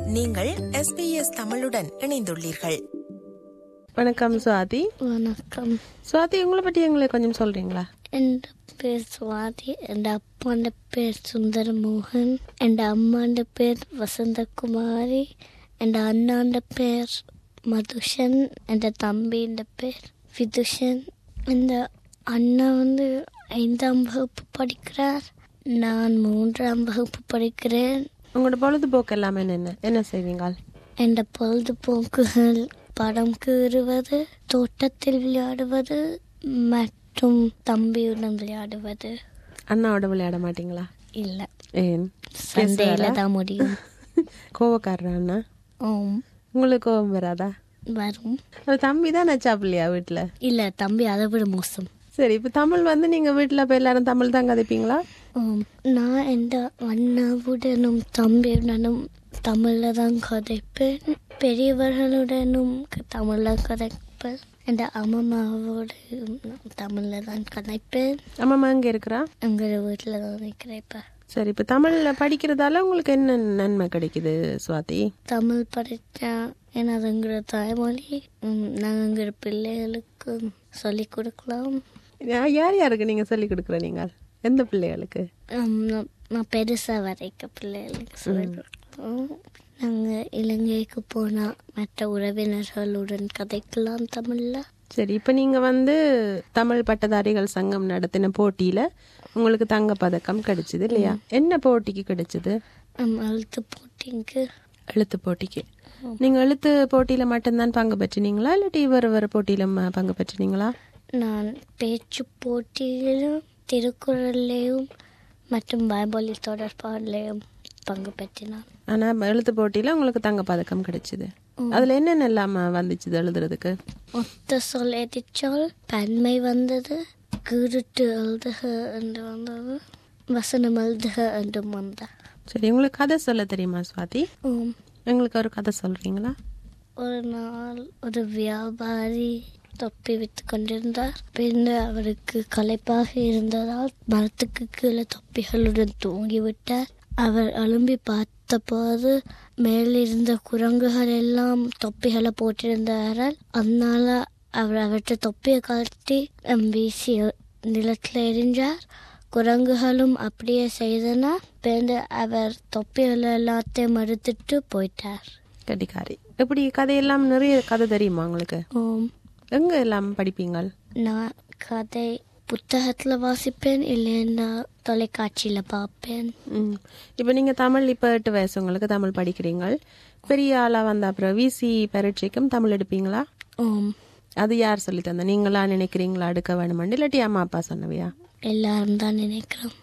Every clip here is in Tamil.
நீங்கள் எஸ்பிஎஸ் தமிழுடன் இணைந்துள்ளீர்கள் வணக்கம் சுவாதி வணக்கம் சுவாதி உங்களை பற்றி எங்களுக்கு கொஞ்சம் சொல்றீங்களா എൻ്റെ പേര് സ്വാതി എൻ്റെ അപ്പാൻ്റെ പേര് സുന്ദരമോഹൻ എൻ്റെ അമ്മാൻ്റെ പേര് വസന്തകുമാരി എൻ്റെ അണ്ണാൻ്റെ പേര് മധുഷൻ എൻ്റെ തമ്പീൻ്റെ പേര് വിദുഷൻ എൻ്റെ அண்ணா வந்து ஐந்தாம் வகுப்பு படிக்கிறார் நான் மூன்றாம் வகுப்பு படிக்கிறேன் உங்களோட பொழுதுபோக்கு எல்லாமே என்ன என்ன செய்வீங்க என்ற பொழுதுபோக்குகள் படம் கீறுவது தோட்டத்தில் விளையாடுவது மற்றும் தம்பியுடன் விளையாடுவது அண்ணாவோட விளையாட மாட்டீங்களா இல்லை ஏன் சண்டையில தான் முடியும் கோவக்காரரா அண்ணா ஓம் உங்களுக்கு கோவம் வராதா வரும் அது தம்பி தான் நச்சாப்பில்லையா வீட்டுல இல்லை தம்பி அதை விட மோசம் சரி இப்ப தமிழ் வந்து நீங்க வீட்டுல இப்ப எல்லாரும் தமிழ் தான் கதைப்பீங்களா ஓம் நான் எந்த அண்ணாவுடனும் தம்பியுடனும் தமிழில் தான் கதைப்பேன் பெரியவர்களுடனும் தமிழில் கதைப்பேன் என் அம்மாவோடு தமிழில் தான் கதைப்பேன் அம்மா அங்க இருக்கிறா எங்கள் வீட்டில் தான் நிற்கிறேன் சரி இப்ப தமிழ்ல படிக்கிறதால உங்களுக்கு என்ன நன்மை கிடைக்குது சுவாதி தமிழ் படித்தா ஏன்னா அது எங்களோட தாய்மொழி நாங்கள் எங்களோட பிள்ளைகளுக்கு சொல்லிக் கொடுக்கலாம் யா- யார் யாருக்கு நீங்க சொல்லி கொடுக்குற நீங்கள் எந்த பிள்ளைகளுக்கு உம், நான்- நான் பெருசாக வரைக்க பிள்ளைகளுக்கு சொல்லிக் கொடுக்கலாம் நாங்கள் இலங்கைக்கு போனால் மற்ற உறவினர்களுடன் கதைக்கலாம் தமிழில் சரி இப்ப நீங்க வந்து தமிழ் பட்டதாரிகள் சங்கம் நடத்தின போட்டியில உங்களுக்கு தங்க பதக்கம் கிடைச்சது இல்லையா என்ன போட்டிக்கு கிடைச்சது எழுத்து போட்டிக்கு எழுத்து போட்டிக்கு நீங்க எழுத்து போட்டியில மட்டும்தான் பங்கு பெற்றினீங்களா இல்லாட்டி வேறு வேறு போட்டியில ம- பங்கு பெற்றினீங்களா நான் பேச்சு போட்டியிலும் திருக்குறள்லேயும் மற்றும் பைபிள் தொடர்பாடலையும் பங்கு பெற்றினான் ஆனா எழுத்து போட்டியில உங்களுக்கு தங்க பதக்கம் கிடைச்சது அதுல என்னென்ன இல்லாம வந்துச்சு எழுதுறதுக்கு ஒத்த சொல் எதிர்ச்சொல் பன்மை வந்தது கிருட்டு எழுதுக என்று வந்தது வசனம் எழுதுக என்றும் வந்த சரி உங்களுக்கு கதை சொல்ல தெரியுமா சுவாதி உம், எங்களுக்கு ஒரு கதை சொல்றீங்களா ஒரு நாள் ஒரு வியாபாரி தொப்பி விற்று கொண்டிருந்தார் பின்னர் அவருக்கு களைப்பாக இருந்ததால் மரத்துக்கு கீழே தொப்பிகளுடன் தூங்கிவிட்டார் அவர் எழும்பி பார்த்தபோது மேலிருந்த குரங்குகள் எல்லாம் தொப்பிகளை போட்டிருந்தார்கள் அதனால அவர் அவற்றை தொப்பியை கழட்டி அம், வீசி நிலத்தில் எறிஞ்சார் குரங்குகளும் அப்படியே செய்தன பிறகு அவர் தொப்பிகள் எல்லாத்தையும் மறுத்துட்டு போயிட்டார் கடிகாரி இப்படி கதையெல்லாம் நிறைய கதை தெரியுமா உங்களுக்கு ஓம் எங்க எல்லாம் படிப்பீங்க நான் கதை புத்தகத்தில் வாசிப்பேன் இல்லைன்னா தொலைக்காட்சியில் பார்ப்பேன் ம். இப்ப நீங்க தமிழ் இப்ப எட்டு வயசு உங்களுக்கு தமிழ் படிக்கிறீங்க பெரிய ஆளா வந்த அப்புறம் விசி பரீட்சைக்கும் தமிழ் எடுப்பீங்களா ஓம் அது யார் சொல்லி தந்தா நீங்களா நினைக்கிறீங்களா எடுக்க வேணுமாண்டு இல்லாட்டி அம்மா அப்பா சொன்னவையா எல்லாரும் தான் நினைக்கிறோம்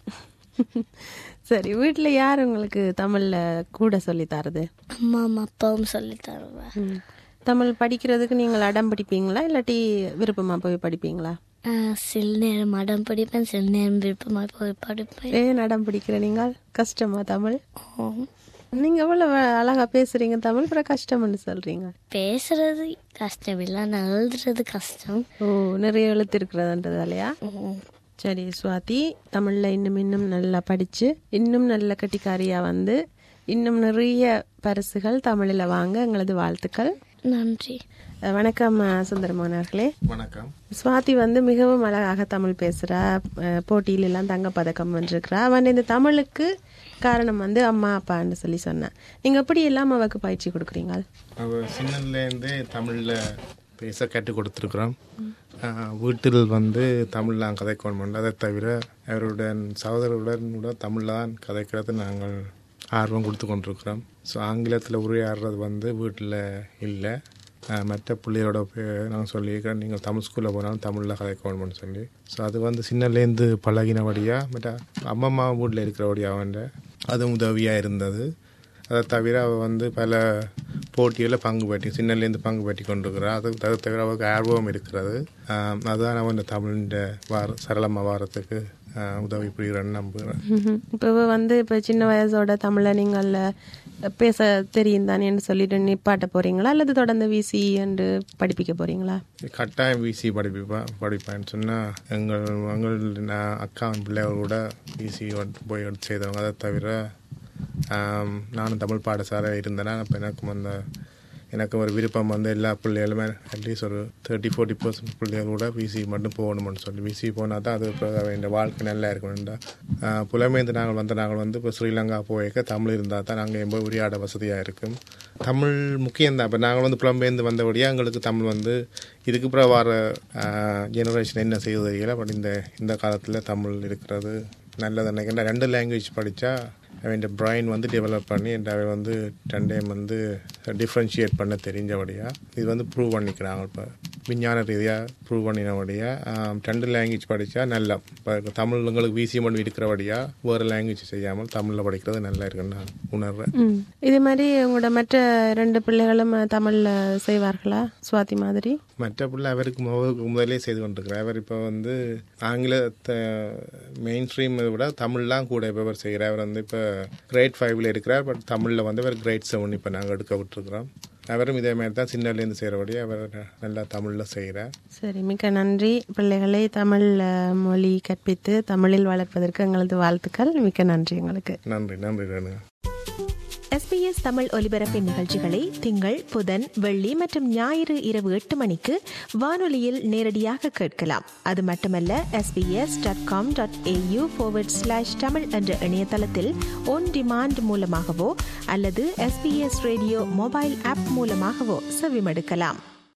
சரி வீட்டுல யார் உங்களுக்கு தமிழ்ல கூட சொல்லி தரது அம்மா அம்மா அப்பாவும் சொல்லி தருவேன் ம். தமிழ் படிக்கிறதுக்கு நீங்கள் அடம் படிப்பீங்களா இல்லாட்டி விருப்பமா போய் படிப்பீங்களா சில நேரம் அடம் படிப்பேன் சில நேரம் விருப்பமாக போய் படிப்பேன் ஏன் அடம் பிடிக்கிற நீங்கள் கஷ்டமா தமிழ் ஓம் நீங்க எவ்வளவு அழகா பேசுறீங்க தமிழ் அப்புறம் கஷ்டம்னு சொல்றீங்க பேசுறது கஷ்டம் இல்லை நான் எழுதுறது கஷ்டம் ஓ நிறைய எழுத்து இருக்கிறதுன்றதாலயா ஓம். சரி சுவாதி தமிழ்ல இன்னும் இன்னும் நல்லா படிச்சு இன்னும் நல்ல கட்டிக்காரியா வந்து இன்னும் நிறைய பரிசுகள் தமிழில் வாங்க எங்களது வாழ்த்துக்கள் நன்றி அஹ் வணக்கம் அஹ் சுந்தரமோகன் அவர்களே வணக்கம் சுவாதி வந்து மிகவும் அழகாக தமிழ் பேசுறா அஹ் போட்டியில எல்லாம் தங்க பதக்கம் வென்றிருக்கிறா அவன் இந்த தமிழுக்கு காரணம் வந்து அம்மா அப்பான்னு சொல்லி சொன்னேன் நீங்க எப்படி எல்லாம் அவக்கு பயிற்சி கொடுக்குறீங்க அவ சின்னதுலேருந்தே தமிழில் பேச கற்றுக் கொடுத்துருக்குறோம் ஆஹ் வீட்டில் வந்து தமிழ் நான் கதைக்கணும் அதை தவிர அவருடன் சகோதரருடன் கூட தமிழில் தான் கதைக்கிறது நாங்கள் ஆர்வம் கொடுத்து கொண்டிருக்கிறோம் ஸோ ஆங்கிலத்தில் உரையாடுறது வந்து வீட்டில் இல்லை ஆஹ் மற்ற பிள்ளையோட நாங்கள் சொல்லியிருக்கிறோம் நீங்கள் தமிழ் ஸ்கூலில் போனாலும் தமிழில் கதைக்கணும்னு சொல்லி ஸோ அது வந்து சின்னலேருந்து பழகினபடியாக மற்ற அம்மம்மா வீட்டில் இருக்கிறபடியாக வந்து அது உதவியாக இருந்தது அதை தவிர அவள் வந்து பல போட்டியில் பங்கு பெற்றி சின்னலேருந்து பங்கு பெற்றி கொண்டிருக்கிறாள் அது அதை தவிர அவளுக்கு ஆர்வம் இருக்கிறது ஆஹ் அதுதான் அவன் இந்த தமிழின் வார சரளமாக வாரத்துக்கு ஆஹ் உதவி புரிகிறேன்னு நம்புகிறேன் இப்போ இவ வந்து இப்போ சின்ன வயசோட தமிழை நீங்கள் பேச தெரியும் தானேன்னு சொல்லிட்டு நிப்பாட்ட போறீங்களா அல்லது தொடர்ந்து விசி என்று படிப்பிக்க போறீங்களா கட்டாயம் விசி படிப்பேன் படிப்பேன்னு சொன்னால் எங்கள் எங்கள் நான் அக்கா பிள்ளைகள் கூட விசி போய் எடுத்து செய்தவங்க அதை தவிர ஆம், நானும் தமிழ் பாடசாலை இருந்தேன்னா அப்போ எனக்கும் அந்த எனக்கு ஒரு விருப்பம் வந்து எல்லா பிள்ளைகளுமே அட்லீஸ்ட் ஒரு தேர்ட்டி ஃபோர்ட்டி பர்சன்ட் பிள்ளைகளோட விசி மட்டும் போகணும்னு சொல்லி விசி போனால் தான் அது அப்புறம் இந்த வாழ்க்கை நல்லா இருக்கணும்டா புலமேந்து நாங்கள் வந்த நாங்கள் வந்து இப்போ ஸ்ரீலங்கா போயிருக்க தமிழ் இருந்தால் தான் நாங்கள் எம்போது உரையாட வசதியாக இருக்கும் தமிழ் முக்கியம்தான் இப்போ நாங்கள் வந்து புலம்பெயர்ந்து வந்தபடியாக எங்களுக்கு தமிழ் வந்து இதுக்கு அப்புறம் வர ஜெனரேஷன் என்ன செய்யுது தெரியல பட் இந்த இந்த காலத்தில் தமிழ் இருக்கிறது நல்லது நினைக்கிறேன் ரெண்டு லாங்குவேஜ் படித்தா அவன் பிரைன் வந்து டெவலப் பண்ணி அவன் வந்து ரெண்டையும் வந்து டிஃப்ரென்ஷியேட் பண்ண தெரிஞ்சபடியா இது வந்து ப்ரூவ் பண்ணிக்கிறாங்க இப்போ விஞ்ஞான ரீதியாக ப்ரூவ் பண்ணினபடியாக ரெண்டு லாங்குவேஜ் படித்தா நல்லா இப்போ தமிழ் உங்களுக்கு விசி மட்டும் இருக்கிறபடியா வேறு லாங்குவேஜ் செய்யாமல் தமிழில் படிக்கிறது நல்லா இருக்குன்னு நான் உணர்றேன் ம். இது மாதிரி உங்களோட மற்ற ரெண்டு பிள்ளைகளும் தமிழ்ல செய்வார்களா சுவாதி மாதிரி மற்ற பிள்ளை அவருக்கு முத- முதலே செய்து கொண்டிருக்கிறார் அவர் இப்போ வந்து ஆங்கிலத்தை மெயின் ஸ்ட்ரீம் விட தமிழ்லாம் கூட இப்போ அவர் செய்கிறார் அவர் வந்து இப்போ கிரேட் ஃபைவ்ல இருக்கிறார் பட் தமிழில் வந்து அவர் கிரேட் செவன் இப்போ நாங்கள் எடுக்க விட்டுருக்குறோம் அவரும் இதே மாதிரி தான் சின்னலேருந்து செய்கிறபடி அவர் நல்லா தமிழில் செய்கிறார் சரி மிக்க நன்றி பிள்ளைகளை தமிழ் அஹ், மொழி கற்பித்து தமிழில் வளர்ப்பதற்கு எங்களது வாழ்த்துக்கள் மிக்க நன்றி எங்களுக்கு நன்றி நன்றி ரேணுகா SBS தமிழ் ஒலிபரப்பின் நிகழ்ச்சிகளை திங்கள் புதன் வெள்ளி மற்றும் ஞாயிறு இரவு எட்டு மணிக்கு வானொலியில் நேரடியாக கேட்கலாம் அது மட்டுமல்ல SBS dot com dot AU slash Tamil என்ற இணையதளத்தில் ஒன் டிமாண்ட் மூலமாகவோ அல்லது எஸ்பிஎஸ் ரேடியோ மொபைல் ஆப் மூலமாகவோ செவிமடுக்கலாம்